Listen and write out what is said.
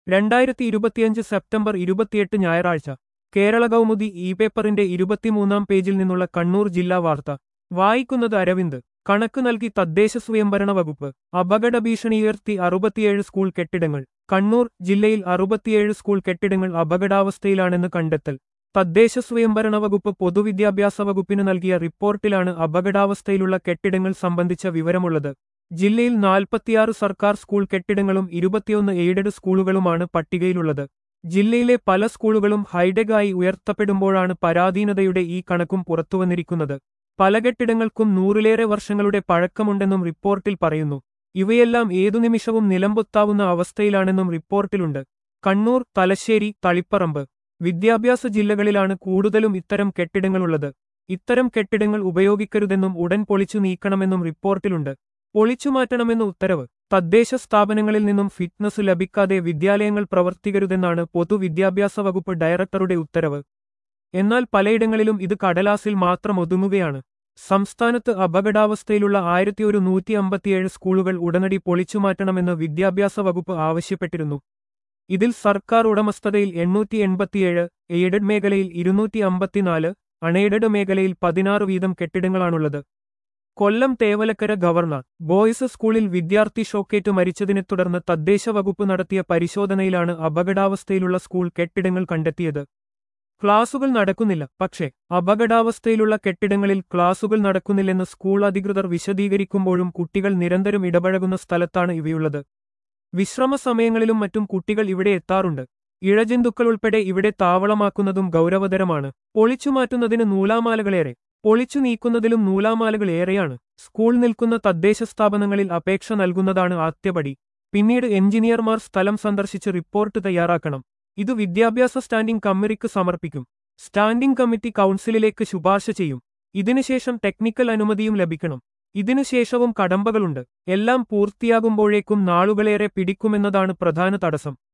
രണ്ടായിരത്തി ഇരുപത്തിയഞ്ച് സെപ്റ്റംബർ ഇരുപത്തിയെട്ട് ഞായറാഴ്ച കേരള കൗമുദി ഇ പേപ്പറിന്റെ ഇരുപത്തിമൂന്നാം പേജിൽ നിന്നുള്ള കണ്ണൂർ ജില്ലാ വാർത്ത വായിക്കുന്നത് അരവിന്ദ് കണക്ക് നൽകി തദ്ദേശ സ്വയംഭരണ വകുപ്പ് അപകട ഭീഷണി ഉയർത്തി അറുപത്തിയേഴ് സ്കൂൾ കെട്ടിടങ്ങൾ കണ്ണൂർ ജില്ലയിൽ അറുപത്തിയേഴ് സ്കൂൾ കെട്ടിടങ്ങൾ അപകടാവസ്ഥയിലാണെന്ന് കണ്ടെത്തൽ തദ്ദേശ സ്വയംഭരണ വകുപ്പ് പൊതുവിദ്യാഭ്യാസ വകുപ്പിന് നൽകിയ റിപ്പോർട്ടിലാണ് അപകടാവസ്ഥയിലുള്ള കെട്ടിടങ്ങൾ സംബന്ധിച്ച വിവരമുള്ളത് ജില്ലയിൽ നാൽപ്പത്തിയാറ് സർക്കാർ സ്കൂൾ കെട്ടിടങ്ങളും ഇരുപത്തിയൊന്ന് എയ്ഡഡ് സ്കൂളുകളുമാണ് പട്ടികയിലുള്ളത് ജില്ലയിലെ പല സ്കൂളുകളും ഹൈടെക്കായി ഉയർത്തപ്പെടുമ്പോഴാണ് പരാധീനതയുടെ ഈ കണക്കും പുറത്തുവന്നിരിക്കുന്നത് പല കെട്ടിടങ്ങൾക്കും നൂറിലേറെ വർഷങ്ങളുടെ പഴക്കമുണ്ടെന്നും റിപ്പോർട്ടിൽ പറയുന്നു ഇവയെല്ലാം ഏതു നിമിഷവും നിലംപൊത്താവുന്ന അവസ്ഥയിലാണെന്നും റിപ്പോർട്ടിലുണ്ട് കണ്ണൂർ തലശ്ശേരി തളിപ്പറമ്പ് വിദ്യാഭ്യാസ ജില്ലകളിലാണ് കൂടുതലും ഇത്തരം കെട്ടിടങ്ങളുള്ളത് ഇത്തരം കെട്ടിടങ്ങൾ ഉപയോഗിക്കരുതെന്നും ഉടൻ പൊളിച്ചു നീക്കണമെന്നും റിപ്പോർട്ടിലുണ്ട് പൊളിച്ചുമാറ്റണമെന്ന ഉത്തരവ് തദ്ദേശ സ്ഥാപനങ്ങളിൽ നിന്നും ഫിറ്റ്നസ് ലഭിക്കാതെ വിദ്യാലയങ്ങൾ പ്രവർത്തിക്കരുതെന്നാണ് പൊതുവിദ്യാഭ്യാസ വകുപ്പ് ഡയറക്ടറുടെ ഉത്തരവ് എന്നാൽ പലയിടങ്ങളിലും ഇത് കടലാസിൽ മാത്രം ഒതുങ്ങുകയാണ് സംസ്ഥാനത്ത് അപകടാവസ്ഥയിലുള്ള ആയിരത്തി ഒരു നൂറ്റി അമ്പത്തിയേഴ് സ്കൂളുകൾ ഉടനടി പൊളിച്ചുമാറ്റണമെന്ന് വിദ്യാഭ്യാസ വകുപ്പ് ആവശ്യപ്പെട്ടിരുന്നു ഇതിൽ സർക്കാർ ഉടമസ്ഥതയിൽ എണ്ണൂറ്റി എൺപത്തിയേഴ് എയ്ഡഡ് മേഖലയിൽ ഇരുന്നൂറ്റി അമ്പത്തിനാല് അൺഎയ്ഡഡ് മേഖലയിൽ പതിനാറ് വീതം കെട്ടിടങ്ങളാണുള്ളത് കൊല്ലം തേവലക്കര ഗവർണർ ബോയ്സ് സ്കൂളിൽ വിദ്യാർത്ഥി ഷോക്കേറ്റ് മരിച്ചതിനെ തുടർന്ന് തദ്ദേശ വകുപ്പ് നടത്തിയ പരിശോധനയിലാണ് അപകടാവസ്ഥയിലുള്ള സ്കൂൾ കെട്ടിടങ്ങൾ കണ്ടെത്തിയത് ക്ലാസുകൾ നടക്കുന്നില്ല പക്ഷേ അപകടാവസ്ഥയിലുള്ള കെട്ടിടങ്ങളിൽ ക്ലാസുകൾ നടക്കുന്നില്ലെന്ന് സ്കൂൾ അധികൃതർ വിശദീകരിക്കുമ്പോഴും കുട്ടികൾ നിരന്തരം ഇടപഴകുന്ന സ്ഥലത്താണ് ഇവയുള്ളത് വിശ്രമ സമയങ്ങളിലും മറ്റും കുട്ടികൾ ഇവിടെ എത്താറുണ്ട് ഇഴജന്തുക്കൾ ഉൾപ്പെടെ ഇവിടെ താവളമാക്കുന്നതും ഗൗരവതരമാണ് പൊളിച്ചുമാറ്റുന്നതിന് നൂലാമാലകളേറെ പൊളിച്ചു നീക്കുന്നതിലും നൂലാമാലകൾ ഏറെയാണ് സ്കൂൾ നിൽക്കുന്ന തദ്ദേശ സ്ഥാപനങ്ങളിൽ അപേക്ഷ നൽകുന്നതാണ് ആദ്യപടി പിന്നീട് എഞ്ചിനീയർമാർ സ്ഥലം സന്ദർശിച്ച് റിപ്പോർട്ട് തയ്യാറാക്കണം ഇത് വിദ്യാഭ്യാസ സ്റ്റാൻഡിംഗ് കമ്മിറ്റിക്ക് സമർപ്പിക്കും സ്റ്റാൻഡിംഗ് കമ്മിറ്റി കൗൺസിലിലേക്ക് ശുപാർശ ചെയ്യും ഇതിനുശേഷം ടെക്നിക്കൽ അനുമതിയും ലഭിക്കണം ഇതിനുശേഷവും കടമ്പകളുണ്ട് എല്ലാം പൂർത്തിയാകുമ്പോഴേക്കും നാളുകളേറെ പിടിക്കുമെന്നതാണ് പ്രധാന തടസ്സം